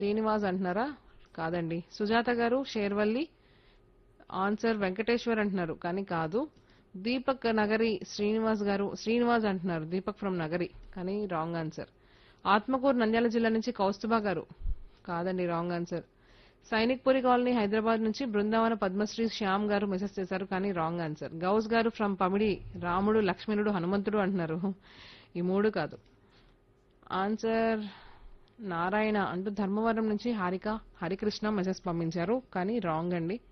శ్రీనివాస్ అంటున్నారా కాదండి సుజాత గారు షేర్వల్లి ఆన్సర్ వెంకటేశ్వర్ అంటున్నారు కానీ కాదు దీపక్ నగరి శ్రీనివాస్ గారు శ్రీనివాస్ అంటున్నారు దీపక్ ఫ్రమ్ నగరి కానీ రాంగ్ ఆన్సర్ ఆత్మకూరు నంద్యాల జిల్లా నుంచి కౌస్తుభా గారు కాదండి wrong answer Sainikpuri colony Hyderabad నుంచి బృందావన పద్మశ్రీ శ్యామ్ గారు మెసేజ్ చేశారు కానీ రాంగ్ ఆన్సర్ గౌస్ గారు ఫ్రమ్ పమిడి రాముడు లక్ష్మణుడు హనుమంతుడు అంటున్నారు ఈ మూడు కాదు ఆన్సర్ నారాయణ అంటూ ధర్మవరం నుంచి హారిక హరికృష్ణ మెసేజ్ పంపించారు కానీ రాంగ్ అండి